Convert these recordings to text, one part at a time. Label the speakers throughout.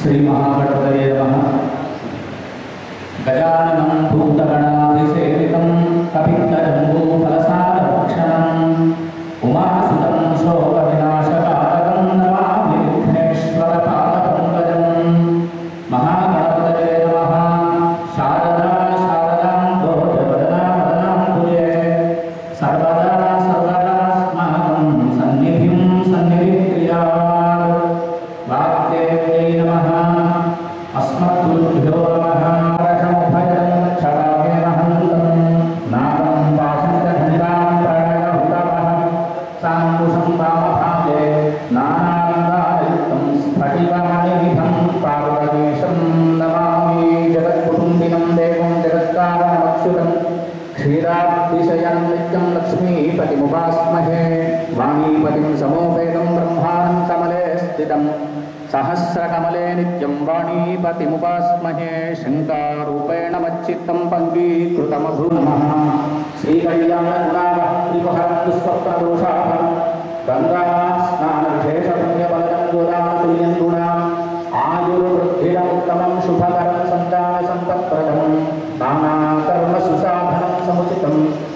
Speaker 1: श्रीमहागणपतये नमः गजाननं भूतगणाभिसेवितं कपित्तजम्बूफलसारभक्षणम् उमासुतं शोकविनाशकारकं नमामि विघ्नेश्वरपादपङ्कजम् महागणपतये नमः शारदा शारदां दोषवदना वदनाम्बुजे सर्वदा सर्वदास्माकं सन्निधिं सन्निधिक्रियात् वाग्देव्यै नमः अस्मद्गुरुभ्यो नमः रसमुभयं क्षरामेमहन्तं नामं वासन्तघण्टां प्रणयहुतवः साङ्कुशं वामभागे नानानन्दायुक्तं स्फटिकमणिविधं पार्वतीशं नमामि जगत्कुटुम्बिनं देवं जगत्कारणमच्युतं क्षीराब्धिशयनं नित्यं लक्ष्मीपतिमुपास्महे वाणीपतिं समोपेदं ब्रह्माणं कमले स्थितम् सहस्रकमले नित्यं वाणीपतिमुपास्महे शङ्कारूपेण मच्चित्तं पङ्गीकृतमभूमः श्रीकल्याणगुणावहं गङ्गास्नानविशेषपुण्यबलं गुणातुल्यं गुणाम् आयुर्वृद्धिरमुत्तमं शुभकरं सन्तानसम्पत्प्रदं नानाकर्मसुसाधनं समुचितं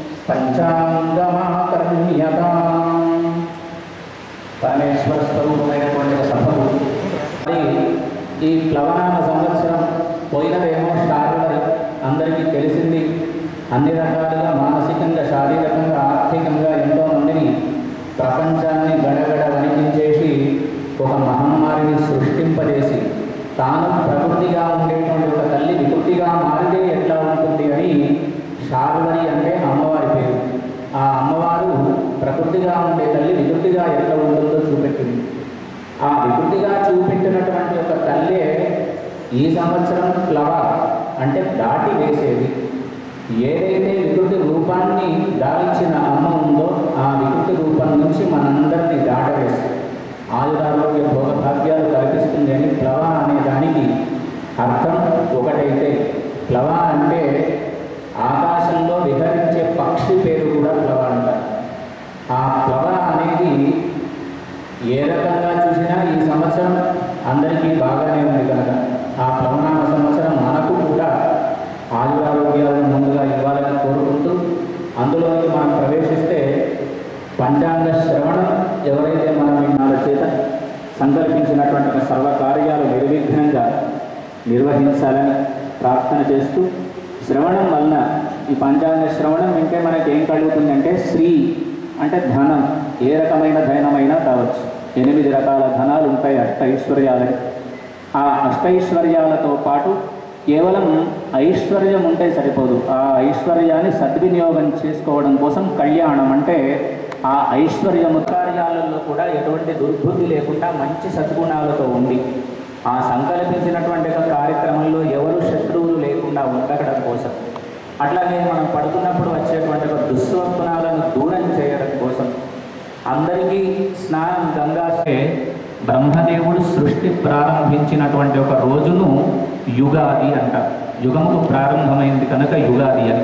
Speaker 1: पञ्चाङ्गमाकर्ण्यताम् పరమేశ్వర స్వరూపమైనటువంటి ఒక సభకు మరి ఈ ప్లవనామ సంవత్సరం పోయినదేమో శారీరక అందరికీ తెలిసింది అన్ని రకాలుగా మానసికంగా శారీరకంగా ఆర్థికంగా ఎంతో మందిని ప్రపంచాన్ని గడగడ వణికించేసి ఒక మహమ్మారిని సృష్టింపజేసి తాను ప్రకృతిగా ఉండేటువంటి ఒక తల్లి వికృతిగా మారితే ఎట్లా ఉంటుంది అని శార్వరి అంటే అమ్మవారి పేరు ఆ అమ్మవారు ప్రకృతిగా ఉండే తల్లి వికృతిగా ఎట్లా ఉంటుందో చూపెట్టింది ఆ వికృతిగా చూపెట్టినటువంటి ఒక తల్లే ఈ సంవత్సరం ప్లవ అంటే దాటి వేసేది ఏదైతే వికృతి రూపాన్ని దాల్చిన అమ్మ ఉందో ఆ వికృతి రూపం నుంచి మనందరినీ దాటవేసి ఆయురారోగ్య భోగభాగ్యాలు కల్పిస్తుంది అని ప్లవ అనే దానికి అర్థం ఒకటైతే ప్లవ అంటే ఆకాశంలో విహరించే పక్షి పేరు కూడా ప్లవ అంటారు ఆ ప్లవ అనేది ఏ రకంగా చూసినా ఈ సంవత్సరం అందరికీ బాగానే ఉంది కనుక ఆ ప్లవనామ సంవత్సరం మనకు కూడా ఆయురారోగ్యాలను ముందుగా ఇవ్వాలని కోరుకుంటూ అందులోకి మనం ప్రవేశిస్తే పంచాంగ శ్రవణం ఎవరైతే మనం విన్నాల చేత సంకల్పించినటువంటి ఒక సర్వకార్యాలు నిర్విఘ్నంగా నిర్వహించాలని ప్రార్థన చేస్తూ శ్రవణం వలన ఈ పంచాంగ శ్రవణం వింటే మనకి ఏం కలుగుతుందంటే శ్రీ అంటే ధనం ఏ రకమైన ధనమైనా కావచ్చు ఎనిమిది రకాల ధనాలు ఉంటాయి అష్టైశ్వర్యాలని ఆ అష్టైశ్వర్యాలతో పాటు కేవలం ఐశ్వర్యం ఉంటే సరిపోదు ఆ ఐశ్వర్యాన్ని సద్వినియోగం చేసుకోవడం కోసం కళ్యాణం అంటే ఆ ఐశ్వర్యము కార్యాలలో కూడా ఎటువంటి దుర్బుద్ధి లేకుండా మంచి సద్గుణాలతో ఉండి ఆ సంకల్పించినటువంటి ఒక కార్యక్రమంలో ఎవరు శత్రువులు లేకుండా ఉండడం కోసం అట్లాగే మనం పడుతున్నప్పుడు వచ్చేటువంటి ఒక దుస్వప్నాలను దూరం చేయడం కోసం అందరికీ స్నానం గంగా బ్రహ్మదేవుడు సృష్టి ప్రారంభించినటువంటి ఒక రోజును యుగాది అంటారు యుగముకు ప్రారంభమైంది కనుక యుగాది అని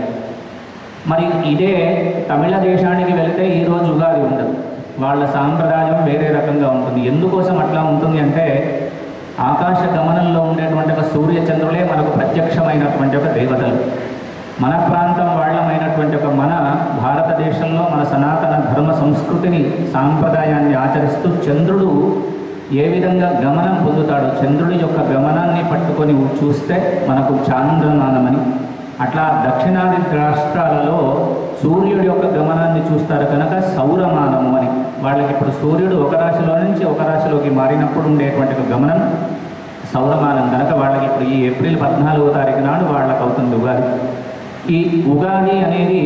Speaker 1: మరి ఇదే తమిళ దేశానికి వెళితే ఈరోజు ఉగాది ఉండదు వాళ్ళ సాంప్రదాయం వేరే రకంగా ఉంటుంది ఎందుకోసం అట్లా ఉంటుంది అంటే ఆకాశ గమనంలో ఉండేటువంటి ఒక సూర్య చంద్రులే మనకు ప్రత్యక్షమైనటువంటి ఒక దేవతలు మన ప్రాంతం వాళ్ళమైనటువంటి ఒక మన భారతదేశంలో మన సనాతన ధర్మ సంస్కృతిని సాంప్రదాయాన్ని ఆచరిస్తూ చంద్రుడు ఏ విధంగా గమనం పొందుతాడు చంద్రుడి యొక్క గమనాన్ని పట్టుకొని చూస్తే మనకు చాంద్రమానమని అట్లా దక్షిణాది రాష్ట్రాలలో సూర్యుడి యొక్క గమనాన్ని చూస్తారు కనుక సౌరమానము అని వాళ్ళకి ఇప్పుడు సూర్యుడు ఒక రాశిలో నుంచి ఒక రాశిలోకి మారినప్పుడు ఉండేటువంటి ఒక గమనం సౌరమానం కనుక వాళ్ళకి ఇప్పుడు ఈ ఏప్రిల్ పద్నాలుగో తారీఖు నాడు వాళ్ళకి అవుతుంది ఉగాది ఈ ఉగాది అనేది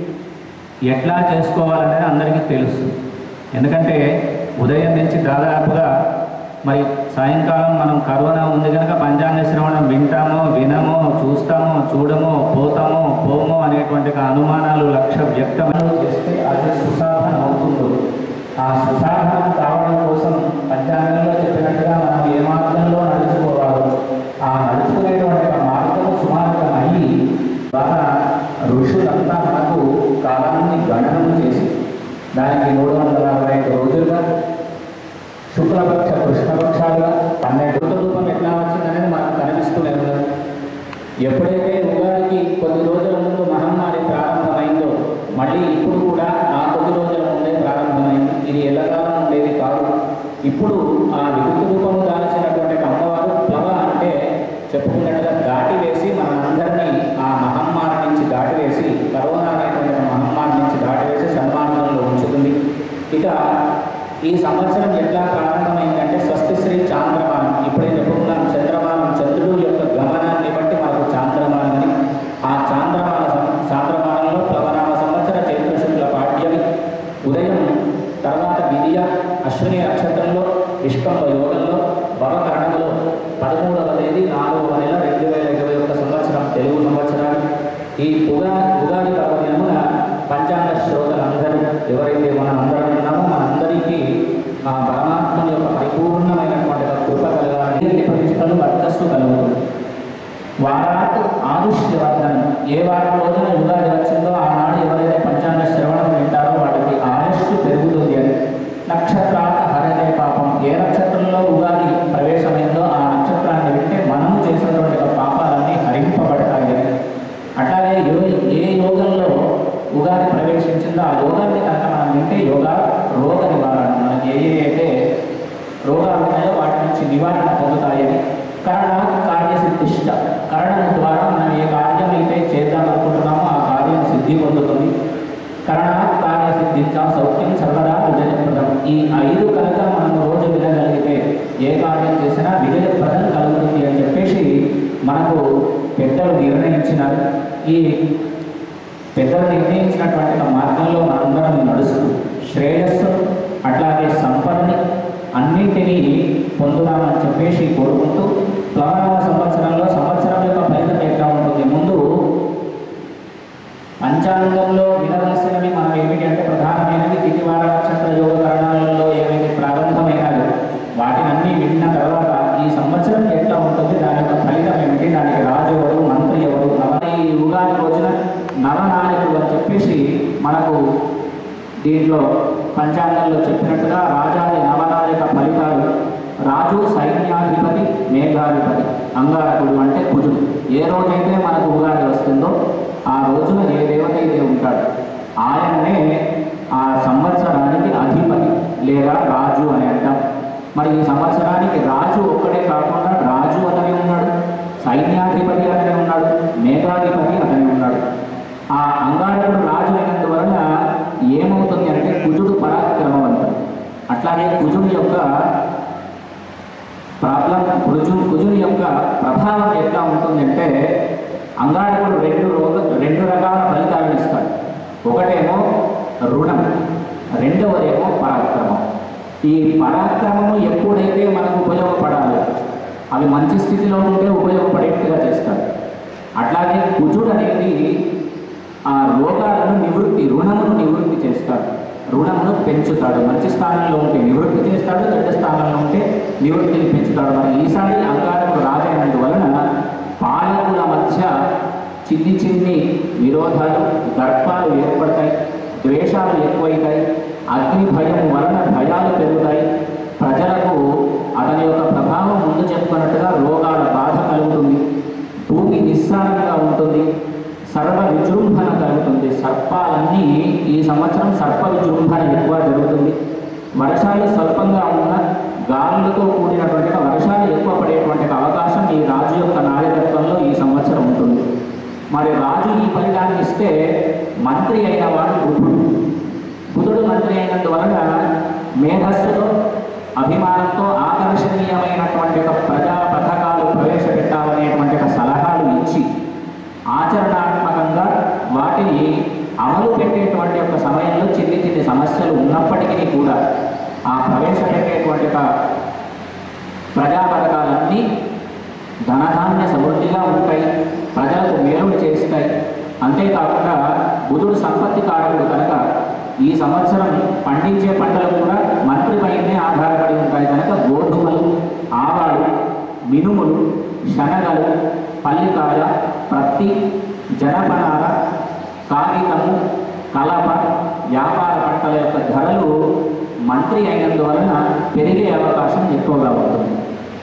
Speaker 1: ఎట్లా చేసుకోవాలనేది అందరికీ తెలుసు ఎందుకంటే ఉదయం నుంచి దాదాపుగా మరి సాయంకాలం మనం కరోనా ఉంది కనుక పంచాంగ శ్రవణం వింటామో వినమో చూస్తామో చూడమో పోతామో పోమో అనేటువంటి ఒక అనుమానాలు లక్ష వ్యక్తమని చేస్తే అది సుసాధన అవుతుందో ఆ సుసాధనం కావడం కోసం పంచాంగంలో చెప్పినట్టుగా మనం ఏ మార్గంలో నడుచుకోవాలో ఆ నడుచుకునేటువంటి ఒక మార్గము సుమార్గం అయ్యి ద్వారా ఋషులంతా మనకు కాలాన్ని గణనం చేసి దానికి మూడు వందల అరవై ఐదు రోజులుగా శుక్లపక్ష కృష్ణపక్షాలుగా పన్నెండు రూపం ఎట్లా వచ్చిందనేది మనకు కనిపిస్తూనే ఉన్నది ఎప్పుడైతే ఉగాదికి కొద్ది రోజుల ముందు మహమ్మారి ప్రారంభమైందో మళ్ళీ ఇప్పుడు కూడా ఆ కొద్ది రోజుల ముందే ప్రారంభమైంది ఇది ఎల్లకాలం ఉండేది కాదు ఇప్పుడు ఆ విద్యుత్ రూపము దాల్చినటువంటి అమ్మవారు ప్లవ అంటే చెప్పుకున్నట్టుగా దాటి వేసి మన అందరినీ ఆ మహమ్మారి నుంచి దాటి వేసి కరోనా అనేటువంటి మహమ్మారి నుంచి దాటి వేసి సన్మార్గంలో ఉంచుతుంది ఇక ఈ సంవత్సరం ఎట్లా ప్రారంభమైందంటే స్వస్తి శ్రీ చాంద్రమానం ఇప్పుడే చెప్పుకున్నాం చంద్రమానం చంద్రుడు యొక్క గమనాన్ని బట్టి మనకు చాంద్రమానం అని ఆ చాంద్రమాన సం- చాంద్రమానంలో ప్లవనామ సంవత్సర చైత్ర శుక్ల పాఠ్యమి ఉదయం తర్వాత విద్య అశ్విని నక్షత్రంలో విష్కంభ యోగంలో భవకరణంలో పదమూడవ తేదీ నాలుగవ నెల రెండు వేల ఇరవై ఒక్క సంవత్సరం తెలుగు సంవత్సరాలు ఈ ఉగా ఉగాది పర్వదినమున పంచాంగ శ్రోతలందరూ ఎవరైతే మనం అందరం ఉన్నామో మనందరికీ ఆ పరమాత్మని యొక్క పరిపూర్ణమైనటువంటి ఒక కృప కలగాలని ఎన్ని ప్రతిష్టలు వర్చస్సు కలుగుతుంది వారాత్ ఆదుష్యవర్ధనం ఏ వారం రోజున యుగాది వచ్చిందో ఆనాడు ఎవరైతే పంచాంగ శ్రవణం వింటారో వాళ్ళకి ఆయుష్ పెరుగుతుంది అని నక్షత్రాత హరదే పాపం ఏ నక్షత్రంలో ఉగాది ప్రవేశమైందో ఆ నక్షత్రాన్ని వింటే మనం చేసినటువంటి యొక్క పాపాలన్నీ హరింపబడతాయి అని అట్లాగే యో ఏ యోగంలో ఉగాది ప్రవేశించిందో ఆ యోగాన్ని కనుక మనం వింటే యోగా రోగ నివారణ మనకి ఏ ఏ అయితే రోగాలు ఉన్నాయో వాటి నుంచి నివారణ పొందుతాయని కరణాత్ కార్యసిద్ధిష్ట కరణం ద్వారా మనం ఏ కార్యం అయితే చేద్దాం అనుకుంటున్నామో ఆ కార్యం సిద్ధి పొందుతుంది కరణాత్ కార్యసిద్ధించ సౌఖ్యం సర్వదా విజయప్రదం ఈ ఐదు కనుక మనం రోజు వినగలిగితే ఏ కార్యం చేసినా విజయప్రదం కలుగుతుంది అని చెప్పేసి మనకు పెద్దలు నిర్ణయించినారు ఈ పెద్దలు నిర్ణయించినటువంటి ఒక మార్గంలో మనందరం నడుస్తూ శ్రేయస్సు అట్లాగే సంపదని అన్నింటినీ పొందుదామని చెప్పేసి కోరుకుంటూ ప్లవనామ సంవత్సరంలో సంవత్సరం యొక్క ఫలితం ఎట్లా ఉంటుంది ముందు పంచాంగంలో వినవలసినవి మనం ఏమిటి అంటే ప్రధానమైనవి తిథివార నక్షత్ర యోగ కరణాలలో ఏవైతే ప్రారంభమైనాయో వాటినన్నీ విన్న తర్వాత ఈ సంవత్సరం ఎట్లా ఉంటుంది దాని యొక్క ఫలితం ఏమిటి దానికి రాజు ఎవరు మంత్రి ఎవరు నవ ఈ ఉగాది రోజున నవనాయకుడు అని చెప్పేసి మనకు దీంట్లో పంచాంగంలో చెప్పినట్టుగా రాజాది నవనాయక ఫలితాలు రాజు సైన్యాధిపతి మేఘాధిపతి అంగారకుడు అంటే కుజుడు ఏ రోజైతే మనకు ఉగాది వస్తుందో ఆ రోజున ఏ దేవత అయితే ఉంటాడు ఆయననే ఆ సంవత్సరానికి అధిపతి లేదా రాజు అని అంటాం మరి ఈ సంవత్సరానికి రాజు ఒక్కడే కాకుండా రాజు అతనే ఉన్నాడు సైన్యాధిపతి అతనే ఉన్నాడు మేఘాధిపతి అతనే ఉన్నాడు ఆ అంగారకుడు రాజు అయినందువలన ఏమవుతుంది అంటే కుజుడు పరాక్రమవంతుడు అట్లాగే కుజుడి యొక్క ప్రాబ్లం కుజు కుజుని యొక్క ప్రభావం ఎట్లా ఉంటుందంటే అంగారకుడు రెండు రోగ రెండు రకాల ఫలితాలను ఇస్తాడు ఒకటేమో రుణం రెండవదేమో పరాక్రమం ఈ పరాక్రమము ఎప్పుడైతే మనకు ఉపయోగపడాలో అవి మంచి స్థితిలో ఉంటే ఉపయోగపడేట్టుగా చేస్తాడు అట్లాగే కుజుడు అనేది ఆ రోగాలను నివృత్తి రుణమును నివృత్తి చేస్తాడు రుణమును పెంచుతాడు మంచి స్థానంలో ఉంటే నివృత్తి చేస్తాడు చెడ్డ స్థానంలో ఉంటే నివృత్తిని పెంచుతాడు మరి ఈసారి అంగారకుడు రాజైనందువలన పాలకుల మధ్య చిన్ని చిన్ని విరోధాలు దర్పాలు ఏర్పడతాయి ద్వేషాలు ఎక్కువైతాయి అగ్ని భయం వలన భయాలు పెరుగుతాయి ప్రజలకు అతని యొక్క ప్రభావం ముందు చెప్పుకున్నట్టుగా రోగాల బాధ కలుగుతుంది భూమి నిస్సారంగా ఉంటుంది సర్వ విజృంభణ కలుగుతుంది సర్పాలన్నీ ఈ సంవత్సరం సర్ప విజృంభణ ఎక్కువ జరుగుతుంది వర్షాలు స్వల్పంగా ఉన్న గాలులతో కూడినటువంటి వర్షాలు ఎక్కువ పడేటువంటి అవకాశం ఈ రాజు యొక్క నాయకత్వంలో ఈ సంవత్సరం ఉంటుంది మరి రాజు ఈ ఫలితాన్ని ఇస్తే మంత్రి అయిన వాడు బుధుడు బుధుడు మంత్రి అయినందువలన మేధస్సుతో అభిమానంతో ఆకర్షణీయమైనటువంటి ఒక ప్రజా పథకాలు ప్రవేశపెట్టాలనేటువంటి ఒక సలహాలు ఇచ్చి ఆచరణాత్మకంగా వాటిని అమలు పెట్టేటువంటి ఒక సమయంలో చిన్ని చిన్ని సమస్యలు ఉన్నప్పటికీ కూడా ఆ ప్రవేశపెట్టేటువంటి ఒక ప్రజా పథకాలన్నీ ధనధాన్య సమృద్ధిగా ఉంటాయి ప్రజలకు మేలులు చేస్తాయి అంతేకాకుండా బుధుడు సంపత్తి కారకుడు కనుక ఈ సంవత్సరం పండించే పంటలు కూడా మంత్రి పైనే ఆధారపడి ఉంటాయి కనుక గోధుమలు ఆవాలు మినుములు శనగలు పల్లికాయ ప్రత్తి జనపనార కాగితము కలప వ్యాపార పంటల యొక్క ధరలు మంత్రి అయినందువలన పెరిగే అవకాశం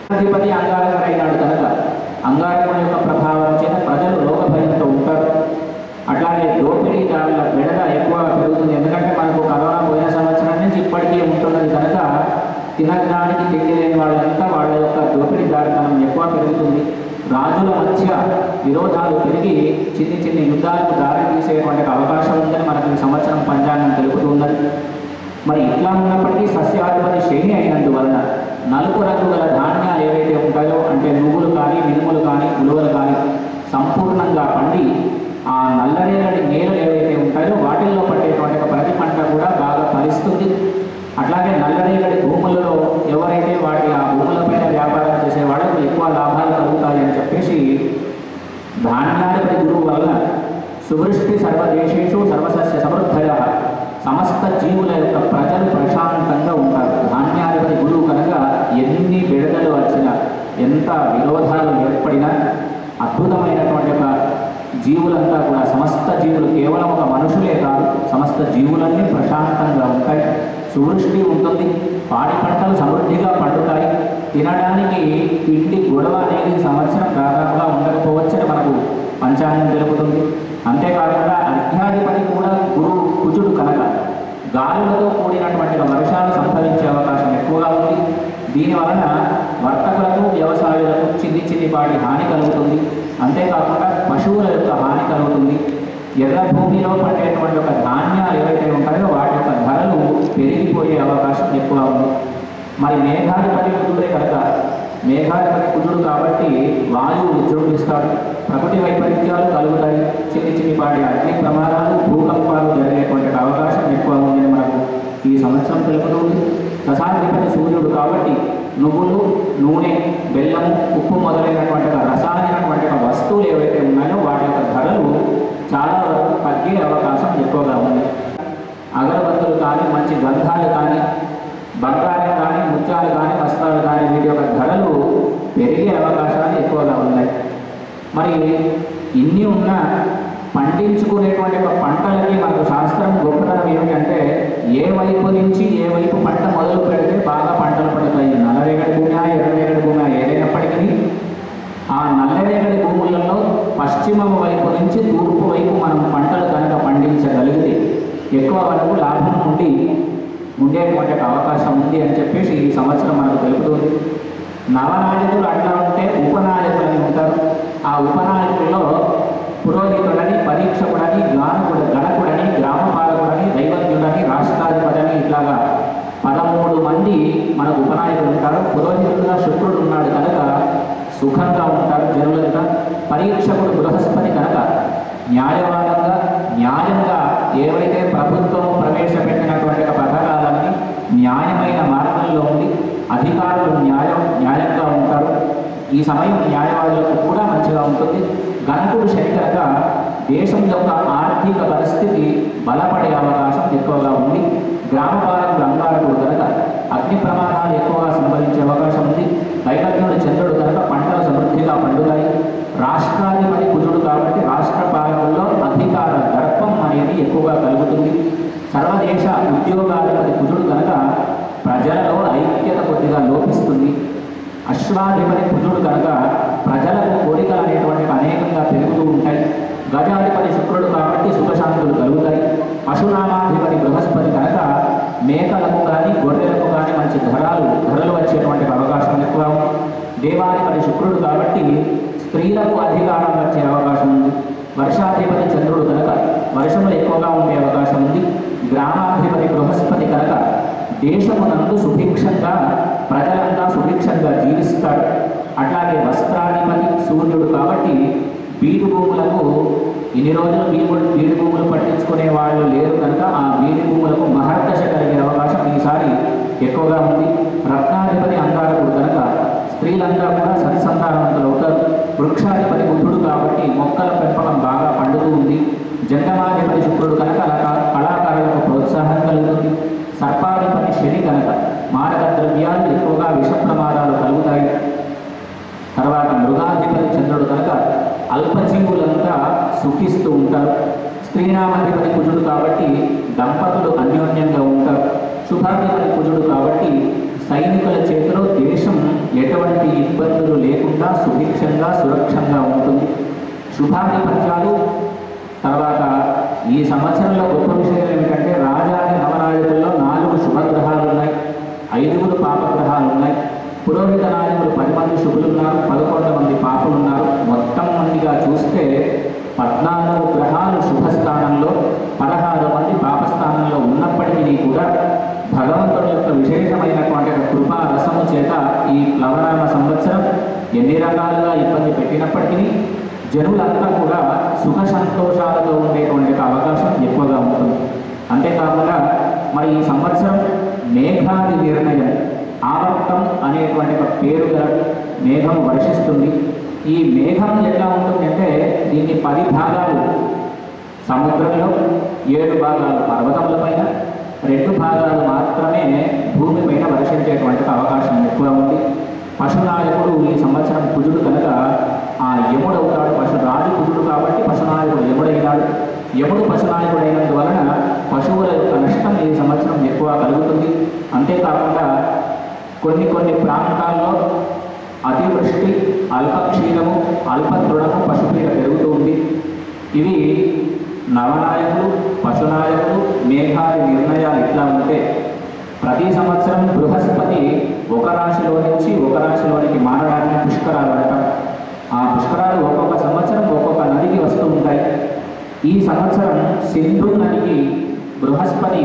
Speaker 1: అధిపతి అంగారకుడైనాడు కనుక అంగారకుడి యొక్క ప్రభావం చేత ప్రజలు రోగ భయంతో ఉంటారు అట్లాగే దోపిడీ దాడుల బెడద ఎక్కువగా పెరుగుతుంది ఎందుకంటే మనకు కరోనా పోయిన సంవత్సరం నుంచి ఇప్పటికీ ఉంటున్నది కనుక తినడానికి తిండి లేని వాళ్ళంతా వాళ్ళ యొక్క దోపిడీ దాడితనం ఎక్కువ పెరుగుతుంది రాజుల మధ్య విరోధాలు పెరిగి చిన్ని చిన్ని యుద్ధాలకు దారి తీసేటువంటి అవకాశం ఉందని మనకు ఈ సంవత్సరం పంచాంగం తెలుపుతూ ఉన్నది మరి ఇట్లా ఉన్నప్పటికీ సస్యాధిపతి శని అయినందువలన నలుపు రంగు గల ధాన్యాలు ఏవైతే ఉంటాయో అంటే నువ్వులు కానీ మినుములు కానీ ఉలువలు కానీ సంపూర్ణంగా పండి ఆ నల్లరేగడి నేలలు ఏవైతే ఉంటాయో వాటిల్లో పట్టేటువంటి ఒక ప్రతి పంట కూడా బాగా ఫలిస్తుంది అట్లాగే నల్లరేగడి భూములలో ఎవరైతే వాటి ఆ భూములపైన వ్యాపారం చేసే వాళ్ళకు ఎక్కువ లాభాలు కలుగుతాయి అని చెప్పేసి ధాన్యాధిపతి గురువు వలన సువృష్టి సర్వదేశేషు సర్వసస్య సమృద్ధయ సమస్త జీవుల యొక్క ప్రజలు ప్రశాంతంగా ఉంటారు ధాన్యాధిపతి గురువు కనుక ఎన్ని బెడదలు వచ్చినా ఎంత విరోధాలు ఏర్పడినా అద్భుతమైనటువంటి ఒక జీవులంతా కూడా సమస్త జీవులు కేవలం ఒక మనుషులే కాదు సమస్త జీవులన్నీ ప్రశాంతంగా ఉంటాయి సువృష్టి ఉంటుంది పాడి పంటలు సమృద్ధిగా పండుతాయి తినడానికి పిండి గొడవ అనేది ఈ సంవత్సరం దాదాపుగా ఉండకపోవచ్చని మనకు పంచాంగం తెలుపుతుంది అంతేకాకుండా అర్ఘ్యాధిపతి కూడా గురువు కుజుడు కనుక గాలులతో కూడినటువంటి వర్షాలు సంభవించే అవకాశం ఎక్కువగా ఉంది దీని వలన వర్తకులకు వ్యవసాయులకు చిన్ని చిన్నిపాటి హాని కలుగుతుంది అంతేకాకుండా పశువుల యొక్క హాని కలుగుతుంది ఎర్ర భూమిలో పట్టేటువంటి ఒక ధాన్యాలు ఏవైతే ఉంటాయో వాటి యొక్క ధరలు పెరిగిపోయే అవకాశం ఎక్కువ ఉంది మరి మేఘాధిపతి కుజుడే కనుక మేఘాధిపతి కుజుడు కాబట్టి వాయువు విజృంభిస్తాడు ప్రకృతి వైపరీత్యాలు కలుగుతాయి చిన్ని చిన్నిపాటి అగ్ని ప్రమాదాలు భూకంపాలు జరిగేటువంటి అవకాశం ఎక్కువ ఉందని మనకు ఈ సంవత్సరం తెలుపుతుంది రసాధిపతి సూర్యుడు కాబట్టి నువ్వులు నూనె బెల్లము ఉప్పు మొదలైనటువంటి ఒక రసాయనటువంటి ఒక వస్తువులు ఏవైతే ఉన్నాయో వాటి యొక్క ధరలు చాలా వరకు తగ్గే అవకాశం ఎక్కువగా ఉంది అగరబత్తులు కానీ మంచి గంధాలు కానీ బంగారం కానీ ముత్యాలు కానీ వస్త్రాలు కానీ వీటి యొక్క ధరలు పెరిగే అవకాశాలు ఎక్కువగా ఉన్నాయి మరి ఇన్ని ఉన్నా పండించుకునేటువంటి ఒక పంటలకి మనకు శాస్త్రం గొప్పతనం ఏమిటంటే ఏ వైపు నుంచి ఏ వైపు పంట మొదలు పెడితే బాగా పంటలు పండుతాయి నల్లరేగడి భూమి ఎర్రరేగడి భూమి ఏదైనప్పటికీ ఆ నల్లరేగడి భూములలో పశ్చిమ వైపు నుంచి తూర్పు వైపు మనం పంటలు కనుక పండించగలిగితే ఎక్కువ వరకు లాభం నుండి ఉండేటువంటి ఒక అవకాశం ఉంది అని చెప్పేసి ఈ సంవత్సరం మనకు తెలుపుతుంది నవనాయకులు అట్లా ఉంటే ఉపనాయకులు అని ఉంటారు ఆ ఉపనాయకుల్లో పురోహితుడని పరీక్షకుడని గానకుడు గణకుడని గ్రామపాలకుడని దైవజ్ఞుడని రాష్ట్రాధిపతిని ఇట్లాగా పదమూడు మంది మనకు ఉపనాయకులు ఉంటారు పురోహితుడుగా శుక్రుడు ఉన్నాడు కనుక సుఖంగా ఉంటారు జనులంతా పరీక్షకుడు బృహస్పతి కనుక న్యాయవాదంగా న్యాయంగా ఏవైతే ప్రభుత్వం ప్రవేశపెట్టినటువంటి ఒక పథకాలన్నీ న్యాయమైన మార్గంలో ఉండి అధికారులు న్యాయం న్యాయంగా ఉంటారు ఈ సమయం న్యాయవాదులకు కూడా మంచిగా ఉంటుంది గణకుడు శని కనుక దేశం యొక్క ఆర్థిక పరిస్థితి బలపడే అవకాశం ఎక్కువగా ఉంది గ్రామ పాలకులు అంగారకుడు కనుక అగ్ని ప్రమాదాలు ఎక్కువగా సంభవించే అవకాశం ఉంది దైవజ్ఞుడు చంద్రుడు కనుక పంటలు సమృద్ధిగా పండుతాయి రాష్ట్రాధిపతి కుజుడు కాబట్టి రాష్ట్ర పాలనలో అధికార దర్పం అనేది ఎక్కువగా కలుగుతుంది సర్వదేశ ఉద్యోగాధిపతి కుజుడు కనుక ప్రజలలో ఐక్యత కొద్దిగా లోపిస్తుంది అశ్వాధిపతి కుజుడు కనుక ప్రజలకు కోరికలు అనేటువంటివి అనేకంగా పెరుగుతూ ఉంటాయి గజాధిపతి శుక్రుడు కాబట్టి సుఖశాంతులు కలుగుతాయి పశునామాధిపతి బృహస్పతి కనుక మేకలకు కానీ గొర్రెలకు కానీ మంచి ధరలు ధరలు వచ్చేటువంటి అవకాశం ఎక్కువ ఉంది దేవాధిపతి శుక్రుడు కాబట్టి స్త్రీలకు అధికారం వచ్చే అవకాశం ఉంది వర్షాధిపతి చంద్రుడు కనుక వర్షములు ఎక్కువగా ఉండే అవకాశం ఉంది గ్రామాధిపతి బృహస్పతి కనుక దేశమునందు సుభిక్షంగా ప్రజలంతా సుభిక్షంగా జీవిస్తారు అట్లాగే వస్త్రాధిపతి సూర్యుడు కాబట్టి బీడు భూములకు ఇన్ని రోజులు బీడు బీడు భూములు పట్టించుకునే వాళ్ళు లేరు కనుక ఆ బీడు భూములకు మహర్దశ కలిగే అవకాశం ఈసారి ఎక్కువగా ఉంది రత్నాధిపతి అంగారకుడు కనుక స్త్రీలంతా కూడా సత్సంతానవంతులు అవుతారు వృక్షాధిపతి బుద్ధుడు కాబట్టి మొక్కల పెంపకం బాగా పండుతూ ఉంది జంగమాధిపతి శుక్రుడు కనుక కళా- కళాకారులకు ప్రోత్సాహం కలుగుతుంది సర్పాధిపతి శని కనుక మారక ద్రవ్యాలు ఎక్కువగా విష ప్రమాదాలు కలుగుతాయి తర్వాత మృగాధిపతి చంద్రుడు కనుక అల్పజీవులంతా సుఖిస్తూ ఉంటారు స్త్రీనామాధిపతి కుజుడు కాబట్టి దంపతులు అన్యోన్యంగా ఉంటారు శుభాధిపతి కుజుడు కాబట్టి సైనికుల చేతిలో దేశం ఎటువంటి ఇబ్బందులు లేకుండా సుభిక్షంగా సురక్షంగా ఉంటుంది శుభాధిపత్యాలు తర్వాత ఈ సంవత్సరంలో గొప్ప విషయం ఏమిటంటే రాజాది నవనాయకుల్లో నాలుగు శుభగ్రహాలు ఉన్నాయి ఐదుగురు పాపగ్రహాలు ఉన్నాయి పురోహిత నాయకులు పది మంది శుభులు ఉన్నారు పదకొండు మంది పాపులు ఉన్నారు మొత్తం మందిగా చూస్తే పద్నాలుగు గ్రహాలు శుభస్థానంలో పదహారు మంది పాపస్థానంలో ఉన్నప్పటికీ కూడా భగవంతుడి యొక్క విశేషమైనటువంటి ఒక కృపా రసము చేత ఈ ప్లవనామ సంవత్సరం ఎన్ని రకాలుగా ఇబ్బంది పెట్టినప్పటికీ జనులంతా కూడా సుఖ సంతోషాలతో ఉండేటువంటి ఒక అవకాశం ఎక్కువగా ఉంటుంది అంతేకాకుండా మరి ఈ సంవత్సరం మేఘాది నిర్ణయం ఆవర్తం అనేటువంటి ఒక పేరు గల మేఘం వర్షిస్తుంది ఈ మేఘం ఎట్లా ఉంటుందంటే దీన్ని పది భాగాలు సముద్రంలో ఏడు భాగాలు పర్వతముల పైన రెండు భాగాలు మాత్రమే భూమిపైన వర్షించేటువంటి అవకాశం ఎక్కువ ఉంది పశునాయకుడు ఈ సంవత్సరం కుజుడు కనుక ఆ యముడు అవుతాడు పశు రాజు కుజుడు కాబట్టి పశునాయకుడు యముడైనాడు యముడు పశునాయకుడు అయినందువలన పశువుల యొక్క నష్టం ఈ సంవత్సరం ఎక్కువ కలుగుతుంది అంతేకాకుండా కొన్ని కొన్ని ప్రాంతాల్లో అతివృష్టి అల్పక్షీరము అల్పతృణము పశుపీడ పెరుగుతూ ఉంది ఇవి నవనాయకులు పశునాయకులు మేఘాది నిర్ణయాలు ఇట్లా ఉంటే ప్రతి సంవత్సరం బృహస్పతి ఒక రాశిలో నుంచి ఒక రాశిలోనికి మారడానికి పుష్కరాలు అంటాం ఆ పుష్కరాలు ఒక్కొక్క సంవత్సరం ఒక్కొక్క నదికి వస్తూ ఉంటాయి ఈ సంవత్సరం సింధు నదికి బృహస్పతి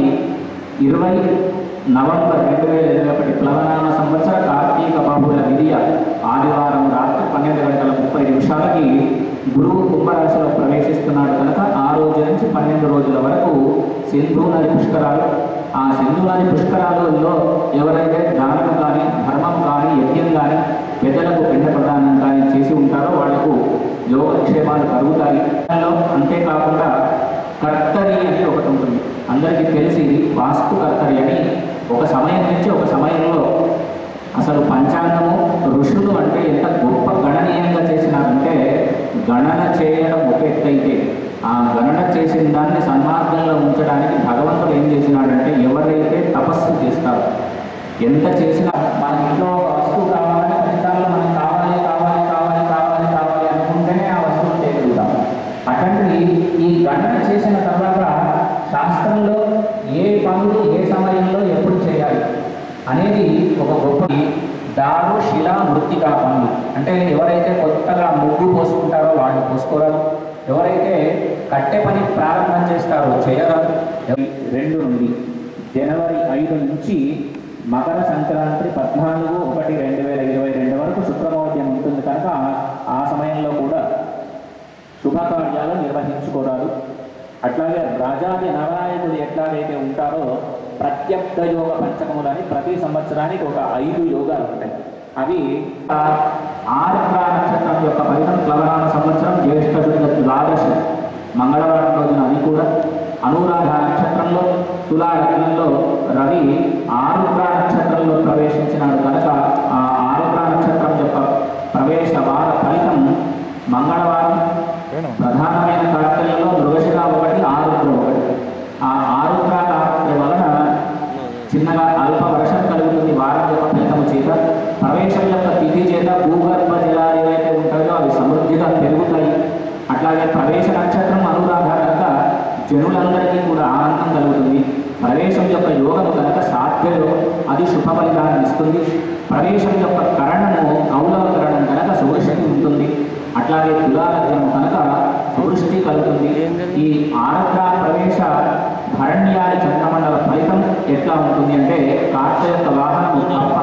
Speaker 1: ఇరవై నవంబర్ రెండు వేల ఇరవై ఒకటి ప్లవనామ సంవత్సర కార్తీక బాబుల విధియ ఆదివారం రాత్రి పన్నెండు గంటల ముప్పై నిమిషాలకి గురువు కుంభరాశిలో ప్రవేశిస్తున్నాడు కనుక ఆ రోజు నుంచి పన్నెండు రోజుల వరకు సింధు నది పుష్కరాలు ఆ సింధు నది పుష్కరాలలో ఎవరైతే దానం కానీ ధర్మం కానీ యజ్ఞం కానీ పెద్దలకు పిండ ప్రదానం కానీ చేసి ఉంటారో వాళ్లకు యోగక్షేమాలు కలుగుతాయి దానిలో అంతేకాకుండా కర్తరి అని ఒకటి ఉంటుంది అందరికీ తెలిసి ఇది వాస్తు కర్తరి అని ఒక సమయం నుంచి ఒక సమయంలో అసలు పంచాంగము ఋషులు అంటే ఎంత గొప్ప గణనీయంగా చేసినారంటే గణన చేయడం ఒక ఎత్తైతే ఆ గణన చేసిన దాన్ని సన్మార్గంలో ఉంచడానికి భగవంతుడు ఏం చేసినాడంటే ఎవరైతే తపస్సు చేస్తారో ఎంత చేసినా మన ఇంట్లో ఒక వస్తువు కావాలని కొన్నిసార్లు మనం కావాలి కావాలి కావాలి కావాలి కావాలి అనుకుంటేనే ఆ వస్తువును చేయగలుగుతాం అటువంటి ఈ గణన చేసిన తర్వాత శాస్త్రంలో ఏ పనులు ఏ సమయంలో ఎప్పుడు చేయాలి అనేది ఒక గొప్ప దారు శిల మృత్తికా పనులు అంటే ఎవరైతే కొత్తగా ముగ్గు పోసుకుంటారో వాళ్ళు పోసుకోరారు ఎవరైతే కట్టె పని ప్రారంభం చేస్తారో చేయరాదు రెండు నుండి జనవరి ఐదు నుంచి మకర సంక్రాంతి పద్నాలుగు ఒకటి రెండు వేల ఇరవై రెండు వరకు శుక్రమౌద్యం ఉంటుంది కనుక ఆ- ఆ సమయంలో కూడా శుభకార్యాలు నిర్వహించుకోరాదు అట్లాగే రాజాది నవనాయకులు ఎట్లాగైతే ఉంటారో ప్రత్యక్ష యోగ పంచకములని ప్రతి సంవత్సరానికి ఒక ఐదు యోగాలు ఉంటాయి అవి ఆ ఆర్ద్ర నక్షత్రం యొక్క ఫలితం ప్లవనామ సంవత్సరం జ్యేష్ఠ శుద్ధ ద్వాదశి మంగళవారం రోజున అది కూడా అనురాధ నక్షత్రంలో తులా లగ్నంలో రవి ఆరుద్ర నక్షత్రంలో ప్రవేశించినాడు కనుక ఆ ఆరుద్ర నక్షత్రం యొక్క ప్రవేశ వార ఫలితం మంగళవారం ప్రధానమైన కార్తెలలో మృగశిర ఒకటి ఆరుద్ర ఒకటి ఆ ఆరుద్ర కార్తె వలన చిన్నగా అల్ప వర్షం కలుగుతుంది వారం యొక్క ఫలితము చేత ప్రవేశం యొక్క తిథి చేత భూగర్భ జలాలు ఏవైతే ఉంటాయో అవి సమృద్ధిగా పెరుగుతాయి అట్లాగే ప్రవేశ నక్షత్రం అనురాధ కనుక జనులందరికీ కూడా ఆనందం కలుగుతుంది ప్రవేశం యొక్క యోగము కనుక సాధ్య యోగం అది శుభ ఫలితాన్ని ఇస్తుంది ప్రవేశం యొక్క కరణము కౌలవ కరణం కనుక శుభశక్తి ఉంటుంది అట్లాగే తులాలగ్నము కనుక సువృష్టి కలుగుతుంది ఈ ఆరద్ర ప్రవేశ భరణ్యాది చంద్రమండల ఫలితం ఎట్లా ఉంటుంది అంటే కార్త యొక్క వాహనం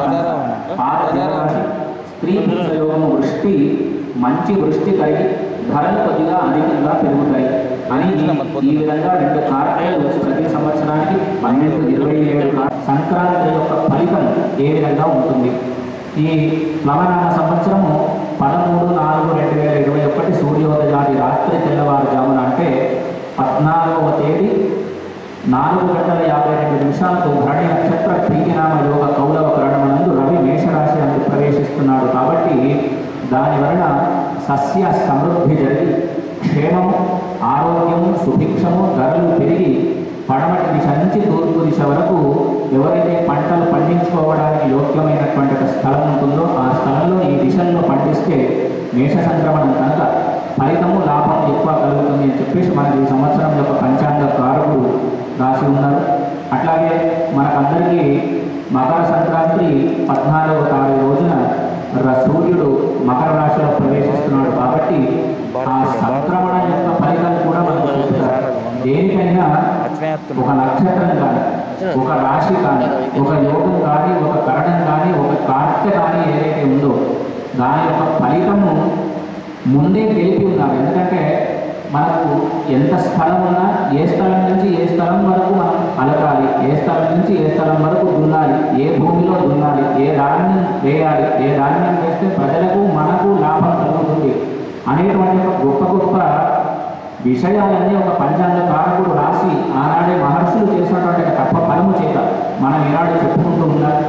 Speaker 1: పాద జలరాశి స్త్రీ పురుష యోగము వృష్టి మంచి వృష్టి కలిగి ధరలు కొద్దిగా అధికంగా పెరుగుతాయి అని ఈ- ఈ విధంగా రెండు కార్తలు ప్రతి సంవత్సరానికి పన్నెండు ఇరవై ఏడు కా- సంక్రాంతి యొక్క ఫలితం ఏ విధంగా ఉంటుంది ఈ ప్లవనామ సంవత్సరము పదమూడు నాలుగు రెండు వేల ఇరవై ఒకటి సూర్యోదయాది రాత్రి తెల్లవారుజామున అంటే పద్నాలుగవ తేదీ నాలుగు గంటల యాభై రెండు నిమిషాలకు భరణి నక్షత్ర ప్రీతినామ యోగ కౌలవ కరణమనందు రవి మేషరాశి అందు ప్రవేశిస్తున్నాడు కాబట్టి దాని వలన సస్య సమృద్ధి జరిగి క్షేమము ఆరోగ్యము సుభిక్షము ధరలు పెరిగి పడమటి దిశ నుంచి తూర్పు దిశ వరకు ఎవరైతే పంటలు పండించుకోవడానికి యోగ్యమైనటువంటి ఒక స్థలం ఉంటుందో ఆ స్థలంలో ఈ దిశల్లో పండిస్తే మేష సంక్రమణం కనుక ఫలితము లాభం ఎక్కువ కలుగుతుంది అని చెప్పేసి మనకి ఈ సంవత్సరం యొక్క పంచాంగ కారకుడు రాసి ఉన్నారు అట్లాగే మనకందరికీ మకర సంక్రాంతి పద్నాలుగవ తారీఖు రోజున ర- సూర్యుడు మకర రాశిలో ప్రవేశిస్తున్నాడు కాబట్టి ఆ సంక్రమణ యొక్క ఫలితం కూడా మనకు చెప్తారు దేనికైనా ఒక నక్షత్రం కానీ ఒక రాశి కానీ ఒక యోగం కానీ ఒక కరణం కానీ ఒక కార్తె కానీ ఏదైతే ఉందో దాని యొక్క ఫలితము ముందే తెలిపి ఉన్నారు ఎందుకంటే మనకు ఎంత స్థలం ఉన్నా ఏ స్థలం నుంచి ఏ స్థలం వరకు మనం అలకాలి ఏ స్థలం నుంచి ఏ స్థలం వరకు దున్నాలి ఏ భూమిలో దున్నాలి ఏ ధాన్యం వేయాలి ఏ ధాన్యం వేస్తే ప్రజలకు మనకు లాభం కలుగుతుంది అనేటువంటి ఒక గొప్ప గొప్ప విషయాలన్నీ ఒక పంచాంగ కారకుడు రాసి ఆనాడే మహర్షులు చేసినటువంటి ఒక తప్ప ఫలము చేత మనం ఈనాడు చెప్పుకుంటూ ఉన్నారు